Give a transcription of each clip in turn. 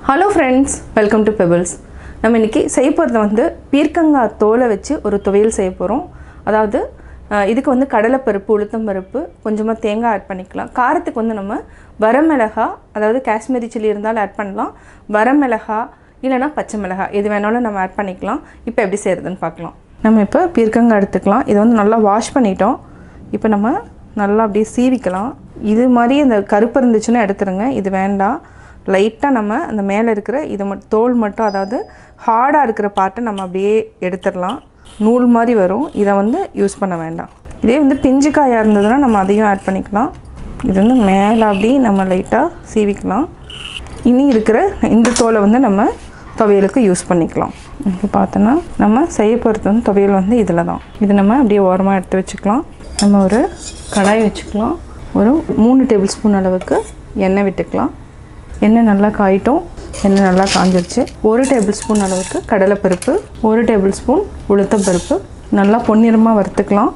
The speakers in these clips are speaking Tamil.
hello friends welcome to pebbles நம்ம இன்றைக்கி செய்ய போகிறது வந்து பீர்க்கங்காய் தோலை வச்சு ஒரு துவையல் செய்ய போகிறோம் அதாவது அஹ், இதுக்கு வந்து கடலைப்பருப்பு உளுத்தம்பருப்பு கொஞ்சமாக தேங்காய் ஆட் பண்ணிக்கலாம் காரத்துக்கு வந்து நம்ம வரமிளகா அதாவது காஷ்மீரி சில்லி இருந்தாலும் ஆட் பண்ணலாம் வரமிளகா இல்லைனா பச்சை மிளகாய் எது வேணாலும் நம்ம ஆட் பண்ணிக்கலாம் இப்போ எப்படி செய்கிறதுன்னு பார்க்கலாம் நம்ம இப்போ பீர்க்கங்காய் எடுத்துக்கலாம் இதை வந்து நல்லா வாஷ் பண்ணிட்டோம் இப்போ நம்ம நல்லா அப்படியே சீவிக்கலாம் இது மாதிரி அந்த கருப்பு இருந்துச்சுன்னா எடுத்துருங்க இது வேண்டாம் லைட்டாக நம்ம அந்த மேலே இருக்கிற இது மட்டும் தோல் மட்டும் அதாவது ஹார்டாக இருக்கிற பார்ட்டை நம்ம அப்படியே எடுத்துடலாம் நூல் மாதிரி வரும் இதை வந்து யூஸ் பண்ண வேண்டாம் இதே வந்து பிஞ்சு காயாக இருந்ததுன்னா நம்ம அதையும் ஆட் பண்ணிக்கலாம் இது வந்து மேலே அப்படியே நம்ம லைட்டாக சீவிக்கலாம் இனி இருக்கிற இந்த தோலை வந்து நம்ம துவையலுக்கு யூஸ் பண்ணிக்கலாம் இப்போ பார்த்தோன்னா நம்ம செய்ய போகிறது வந்து துவையல் வந்து இதில் தான் இது நம்ம அப்படியே ஓரமாக எடுத்து வச்சுக்கலாம் நம்ம ஒரு கடாய் வச்சுக்கலாம் ஒரு மூணு டேபிள் ஸ்பூன் அளவுக்கு எண்ணெய் விட்டுக்கலாம் எண்ணெய் நல்லா காயிட்டும் எண்ணெய் நல்லா காஞ்சிருச்சு ஒரு டேபிள் ஸ்பூன் அளவுக்கு கடலைப்பருப்பு ஒரு டேபிள் ஸ்பூன் உளுத்தம்பருப்பு நல்லா பொன்னிறமாக வறுத்துக்கலாம்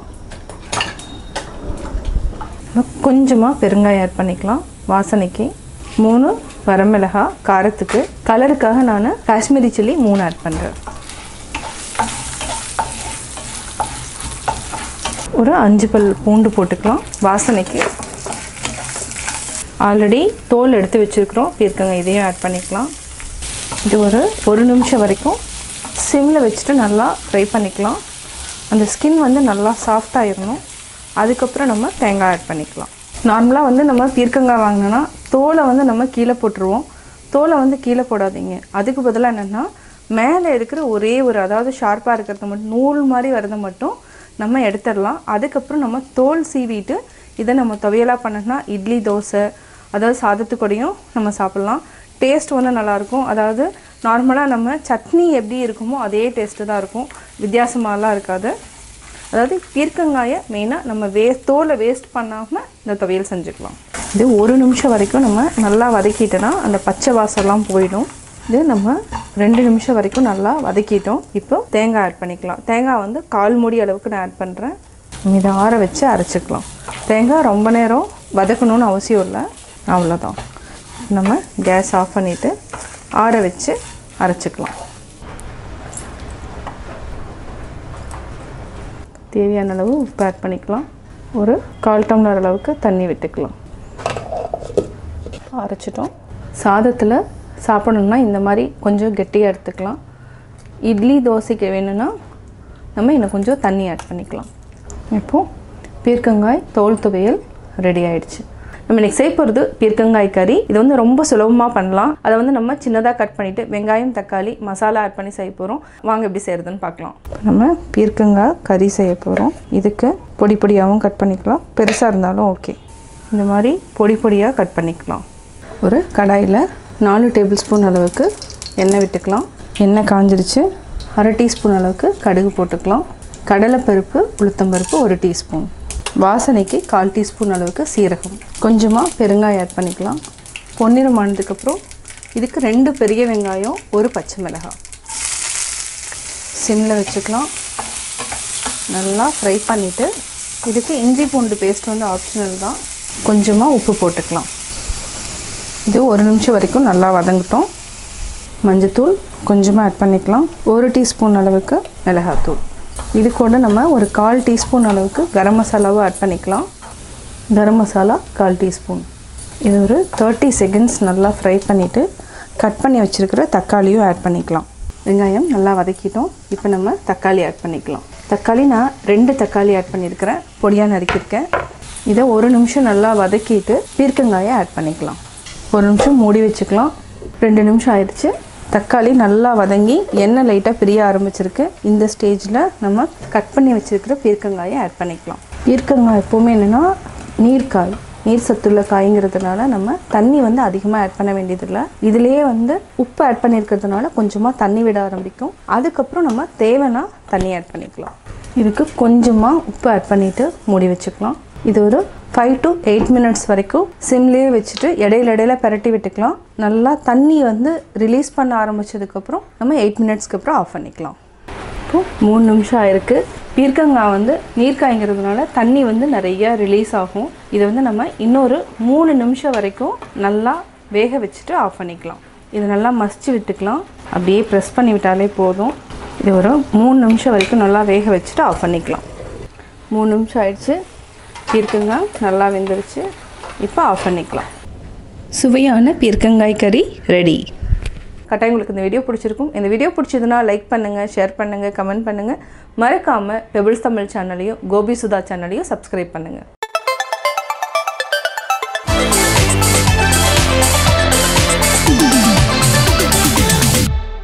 கொஞ்சமாக பெருங்காயம் ஆட் பண்ணிக்கலாம் வாசனைக்கு மூணு வரமிளகா காரத்துக்கு கலருக்காக நான் காஷ்மீரி சில்லி மூணு ஆட் பண்ணுறேன் ஒரு அஞ்சு பல் பூண்டு போட்டுக்கலாம் வாசனைக்கு ஆல்ரெடி தோல் எடுத்து வச்சுருக்குறோம் பீர்க்கங்க இதையும் ஆட் பண்ணிக்கலாம் இது ஒரு ஒரு நிமிஷம் வரைக்கும் சிம்மில் வச்சுட்டு நல்லா ஃப்ரை பண்ணிக்கலாம் அந்த ஸ்கின் வந்து நல்லா சாஃப்டாகிடணும் அதுக்கப்புறம் நம்ம தேங்காய் ஆட் பண்ணிக்கலாம் நார்மலாக வந்து நம்ம பீர்க்கங்காய் வாங்கினோன்னா தோலை வந்து நம்ம கீழே போட்டுருவோம் தோலை வந்து கீழே போடாதீங்க அதுக்கு பதிலாக என்னென்னா மேலே இருக்கிற ஒரே ஒரு அதாவது ஷார்ப்பாக இருக்கிறத மட்டும் நூல் மாதிரி வரதை மட்டும் நம்ம எடுத்துடலாம் அதுக்கப்புறம் நம்ம தோல் சீவிட்டு இதை நம்ம துவையலாக பண்ணோம்னா இட்லி தோசை அதாவது சாதத்துக்கூடையும் நம்ம சாப்பிட்லாம் டேஸ்ட் வந்து நல்லாயிருக்கும் அதாவது நார்மலாக நம்ம சட்னி எப்படி இருக்குமோ அதே டேஸ்ட்டு தான் இருக்கும் வித்தியாசமாலாம் இருக்காது அதாவது பீர்க்கங்காயை மெயினாக நம்ம வே தோலை வேஸ்ட் பண்ணாமல் இந்த துவையல் செஞ்சுக்கலாம் இது ஒரு நிமிஷம் வரைக்கும் நம்ம நல்லா வதக்கிட்டோன்னா அந்த பச்சை வாசம்லாம் போயிடும் இது நம்ம ரெண்டு நிமிஷம் வரைக்கும் நல்லா வதக்கிட்டோம் இப்போ தேங்காய் ஆட் பண்ணிக்கலாம் தேங்காய் வந்து கால் மூடி அளவுக்கு நான் ஆட் பண்ணுறேன் இதை ஆற வச்சு அரைச்சிக்கலாம் தேங்காய் ரொம்ப நேரம் வதக்கணும்னு அவசியம் இல்லை அவ்வளோதான் நம்ம கேஸ் ஆஃப் பண்ணிவிட்டு ஆற வச்சு அரைச்சிக்கலாம் தேவையான அளவு உப்பு ஆட் பண்ணிக்கலாம் ஒரு கால் டம்ளர் அளவுக்கு தண்ணி விட்டுக்கலாம் அரைச்சிட்டோம் சாதத்தில் சாப்பிடணும்னா இந்த மாதிரி கொஞ்சம் கெட்டியாக எடுத்துக்கலாம் இட்லி தோசைக்கு வேணும்னா நம்ம இன்னும் கொஞ்சம் தண்ணி ஆட் பண்ணிக்கலாம் இப்போது பீர்க்கங்காய் தோல் துவையல் ரெடி ஆயிடுச்சு நம்ம இன்னைக்கு செய்ய போகிறது பீர்க்கங்காய் கறி இது வந்து ரொம்ப சுலபமாக பண்ணலாம் அதை வந்து நம்ம சின்னதாக கட் பண்ணிவிட்டு வெங்காயம் தக்காளி மசாலா ஆட் பண்ணி செய்ய போகிறோம் வாங்க எப்படி செய்கிறதுன்னு பார்க்கலாம் நம்ம பீர்க்கங்காய் கறி செய்ய போகிறோம் இதுக்கு பொடி பொடியாகவும் கட் பண்ணிக்கலாம் பெருசாக இருந்தாலும் ஓகே இந்த மாதிரி பொடி பொடியாக கட் பண்ணிக்கலாம் ஒரு கடாயில் நாலு டேபிள் ஸ்பூன் அளவுக்கு எண்ணெய் விட்டுக்கலாம் எண்ணெய் காஞ்சிருச்சு அரை டீஸ்பூன் அளவுக்கு கடுகு போட்டுக்கலாம் கடலைப்பருப்பு உளுத்தம்பருப்பு ஒரு டீஸ்பூன் வாசனைக்கு கால் டீஸ்பூன் அளவுக்கு சீரகம் கொஞ்சமாக பெருங்காயம் ஆட் பண்ணிக்கலாம் பொன்னிறம் ஆனதுக்கப்புறம் இதுக்கு ரெண்டு பெரிய வெங்காயம் ஒரு பச்சை மிளகாய் சிம்மில் வச்சுக்கலாம் நல்லா ஃப்ரை பண்ணிவிட்டு இதுக்கு இஞ்சி பூண்டு பேஸ்ட் வந்து ஆப்ஷனல் தான் கொஞ்சமாக உப்பு போட்டுக்கலாம் இது ஒரு நிமிஷம் வரைக்கும் நல்லா வதங்கட்டும் மஞ்சத்தூள் கொஞ்சமாக ஆட் பண்ணிக்கலாம் ஒரு டீஸ்பூன் அளவுக்கு மிளகாத்தூள் இது கூட நம்ம ஒரு கால் டீஸ்பூன் அளவுக்கு கரம் மசாலாவும் ஆட் பண்ணிக்கலாம் கரம் மசாலா கால் டீஸ்பூன் இது ஒரு தேர்ட்டி செகண்ட்ஸ் நல்லா ஃப்ரை பண்ணிவிட்டு கட் பண்ணி வச்சுருக்கிற தக்காளியும் ஆட் பண்ணிக்கலாம் வெங்காயம் நல்லா வதக்கிட்டோம் இப்போ நம்ம தக்காளி ஆட் பண்ணிக்கலாம் தக்காளி நான் ரெண்டு தக்காளி ஆட் பண்ணியிருக்கிறேன் பொடியாக நறுக்கியிருக்கேன் இதை ஒரு நிமிஷம் நல்லா வதக்கிட்டு பீர்க்கங்காயை ஆட் பண்ணிக்கலாம் ஒரு நிமிஷம் மூடி வச்சுக்கலாம் ரெண்டு நிமிஷம் ஆயிடுச்சு தக்காளி நல்லா வதங்கி எண்ணெய் லைட்டாக பிரிய ஆரம்பிச்சிருக்கு இந்த ஸ்டேஜில் நம்ம கட் பண்ணி வச்சுருக்கிற பீர்க்கங்காயை ஆட் பண்ணிக்கலாம் பீர்க்கங்காய் எப்போவுமே என்னென்னா நீர்க்காய் நீர் சத்துள்ள காய்ங்கிறதுனால நம்ம தண்ணி வந்து அதிகமாக ஆட் பண்ண வேண்டியதில்லை இதுலேயே வந்து உப்பு ஆட் பண்ணியிருக்கிறதுனால கொஞ்சமாக தண்ணி விட ஆரம்பிக்கும் அதுக்கப்புறம் நம்ம தேவைன்னா தண்ணி ஆட் பண்ணிக்கலாம் இதுக்கு கொஞ்சமாக உப்பு ஆட் பண்ணிவிட்டு மூடி வச்சுக்கலாம் இது ஒரு ஃபைவ் டு எயிட் மினிட்ஸ் வரைக்கும் சிம்லேயே வச்சுட்டு இடையில இடையில பிரட்டி விட்டுக்கலாம் நல்லா தண்ணி வந்து ரிலீஸ் பண்ண ஆரம்பிச்சதுக்கப்புறம் நம்ம எயிட் மினிட்ஸ்க்கு அப்புறம் ஆஃப் பண்ணிக்கலாம் இப்போது மூணு நிமிஷம் ஆயிருக்கு பீர்க்கங்காய் வந்து நீர்க்காய்ங்கிறதுனால தண்ணி வந்து நிறைய ரிலீஸ் ஆகும் இதை வந்து நம்ம இன்னொரு மூணு நிமிஷம் வரைக்கும் நல்லா வேக வச்சுட்டு ஆஃப் பண்ணிக்கலாம் இது நல்லா மசிச்சு விட்டுக்கலாம் அப்படியே ப்ரெஸ் பண்ணி விட்டாலே போதும் இது ஒரு மூணு நிமிஷம் வரைக்கும் நல்லா வேக வச்சுட்டு ஆஃப் பண்ணிக்கலாம் மூணு நிமிஷம் ஆயிடுச்சு இருக்குங்க நல்லா வெந்துருச்சு இப்போ ஆஃப் பண்ணிக்கலாம் சுவையான பீர்க்கங்காய் கறி ரெடி கட்டாயம் உங்களுக்கு இந்த வீடியோ பிடிச்சிருக்கும் இந்த வீடியோ பிடிச்சதுன்னா லைக் பண்ணுங்கள் ஷேர் பண்ணுங்கள் கமெண்ட் பண்ணுங்கள் மறக்காமல் பெபிள்ஸ் தமிழ் சேனலையும் கோபி சுதா சேனலையும் சப்ஸ்கிரைப் பண்ணுங்கள்